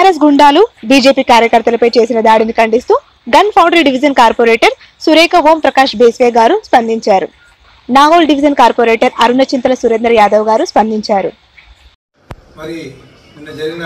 TRS గుండాలు BJP కార్యకర్తలపై చేసిన దాడిని ఖండిస్తూ gun foundry division corporator Surekha Om Prakash బేస్వే గారు స్పందించారు నాగోల్ డివిజన్ కార్పొరేటర్ అరుణ చింతల సురేందర్ యాదవ్ గారు స్పందించారు మరి నిన్న జరిగిన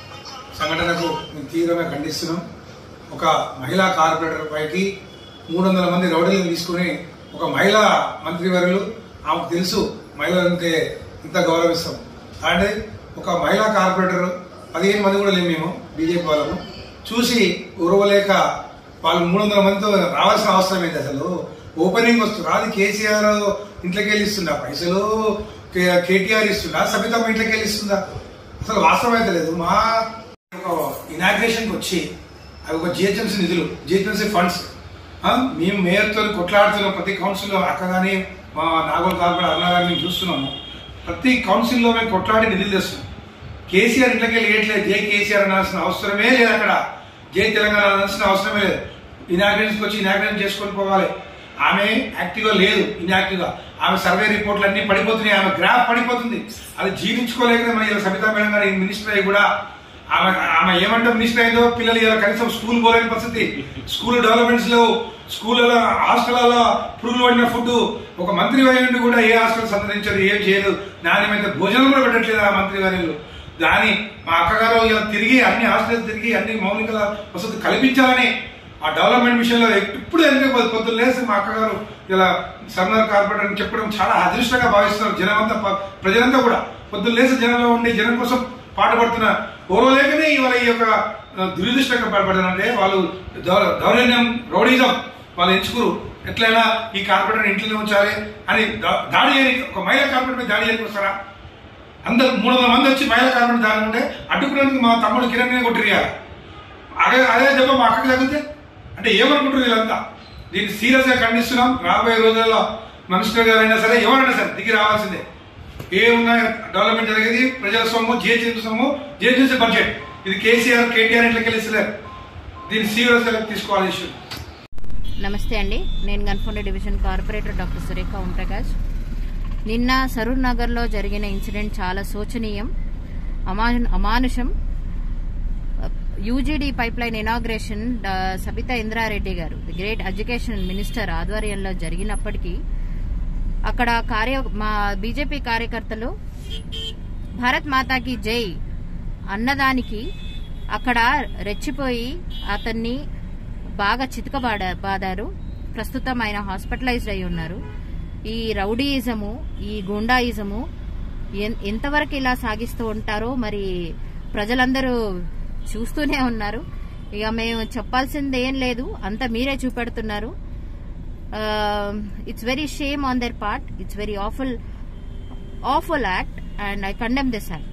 సంఘటనకు మేము తీవ్రంగా ఖండిస్తున్నాం ఒక మహిళా కార్పొరేటర్ పైకి మూడు వందల మంది రౌడీలను తీసుకుని ఒక మహిళా మంత్రివర్యులు ఆమెకు తెలుసు మహిళలంటే ఇంత గౌరవిస్తాం అంటే ఒక మహిళా కార్పొరేటర్ పదిహేను మంది కూడా లేము మేము బీజేపీ వాళ్ళము చూసి ఉరవలేక వాళ్ళు మూడు వందల మందితో రావాల్సిన అవసరం ఏంటి అసలు ఓపెనింగ్ వస్తుంది అది కేసీఆర్ ఇంట్లోకి వెళ్ళి ఇస్తుందా పైసలు కే- కేటీఆర్ ఇస్తుందా సబితమ్మ ఇంట్లోకి వెళ్ళి ఇస్తుందా అసలు వాస్తవం అయితే లేదు మా ఒక ఇనాగ్రేషన్ కి వచ్చి అవి ఒక జిహెచ్ఎంసీ నిధులు జిహెచ్ఎంసీ ఫండ్స్ మేము మేయర్తో కొట్లాడుతున్నాం ప్రతి కౌన్సిల్లో అక్క కానీ మా నాగోల్ కార్పొరేట్ అరుణ గారిని చూస్తున్నాము ప్రతి కౌన్సిల్లో మేము కొట్లాడి నిధులు తెస్తున్నాం కేసీఆర్ ఇంట్లోకి వెళ్ళి వేయట్లేదు జై కేసీఆర్ అనాల్సిన అవసరమే లేదు అక్కడ జై తెలంగాణ అనాల్సిన అవసరమే లేదు ఇనాగ్రేషన్కి వచ్చి ఇనాగ్రేషన్ చేసుకొని పోవాలి ఆమె యాక్టివ్గా లేదు ఇన్యాక్టివ్గా ఆమె సర్వే రిపోర్ట్లు అన్ని పడిపోతున్నాయి ఆమె గ్రాఫ్ పడిపోతుంది అది జీవించుకోలేక మన ఇలా సబితా మేడం గారు మినిస్టర్ అయ్యి కూడా ఆమె ఆమె ఏమంటే మినిస్టర్ అయిందో పిల్లలు ఇలా కనీసం స్కూల్ పోలేని పరిస్థితి స్కూల్ డెవలప్మెంట్స్ లేవు స్కూళ్ళలో హాస్టల్లో పురుగులు పడిన ఫుడ్ ఒక మంత్రి వర్యుడు కూడా ఏ హాస్టల్ సందర్శించారు ఏం చేయలేదు నాణ్యమైన భోజనం కూడా పెట్టట్లేదు ఆ మంత్రి వర్యులు దాని మా అక్కగారు ఇలా తిరిగి అన్ని హాస్టల్స్ తిరిగి అన్ని మౌలిక వసతి కల్పించాలని ఆ డెవలప్మెంట్ విషయంలో ఇప్పుడు ఎందుకు పొద్దున్న లేసి మా అక్కగారు ఇలా సర్నార్ కార్పొరేటర్ అని చెప్పడం చాలా అదృష్టంగా భావిస్తున్నారు జనమంతా ప- ప్రజలంతా కూడా పొద్దున్న లేసి జనంలో ఉండి జనం కోసం పాటుపడుతున్న ఓర్వలేకనే ఇవాళ ఈ యొక్క ఆ, దురదృష్టంగా పాటుపడారంటే వాళ్ళు దౌ- దౌర్జన్యం రౌడీజం వాళ్ళు ఎంచుకురు ఎట్లయినా ఈ కార్పొరేటర్ ఇంట్లోనే ఉంచాలి అని దా- దాడి చేయడానికి ఒక మహిళా కార్పొరేటర్ మీద దాడి చేయడానికి వస్తారా అందరు మూడు వందల మంది వచ్చి మహిళా కార్పొరేటర్ దాడి ఉంటే అడ్డుకునేందుకు మా తమ్ముడు కిరణ్ కొట్టిరియాలి అదే అదే దెబ్బ మా అక్కకి తగ్గితే అంటే ఏమనుకుంటారు వీళ్ళంతా దీన్ని సీరియస్ గా ఖండిస్తున్నాం రాబోయే రోజుల్లో మినిస్టర్ గారైనా సరే ఎవరైనా సరే దిగి రావాల్సిందే ఏమున్నా డెవలప్మెంట్ జరిగేది ప్రజల సొమ్ము జిహెచ్ఎంసీ సొమ్ము జిహెచ్ఎంసీ బడ్జెట్ ఇది కేసీఆర్ కేటీఆర్ ఇంట్లోకి వెళ్ళిస్తలేరు దీన్ని సీరియస్ గా తీసుకోవాలి ఇష్యూ నమస్తే అండి నేను gun foundry division corporator doctor Surekha Omprakash నిన్న సరూర్ నగర్లో జరిగిన ఇన్సిడెంట్ చాలా శోచనీయం అమా అమానుషం UGD pipeline inauguration Sabitha Indra Reddy garu the great education minister ఆధ్వర్యంలో జరిగినప్పటికీ అక్కడ కార్య మా బీజేపీ కార్యకర్తలు భారత్ మాతాకి జై అన్నదానికి అక్కడ రెచ్చిపోయి అతన్ని బాగా చితకబాడ బాదారు ప్రస్తుతం ఆయన హాస్పిటలైజ్డ్ అయి ఉన్నారు ఈ రౌడీయిజము ఈ గుండాయిజము ఎన్- ఎంతవరకు ఇలా సాగిస్తూ ఉంటారో మరి ప్రజలందరూ చూస్తూనే ఉన్నారు ఇక మేము చెప్పాల్సింది ఏం లేదు అంతా మీరే చూపెడుతున్నారు it's very shame on their part it's very awful awful act and I condemn this act.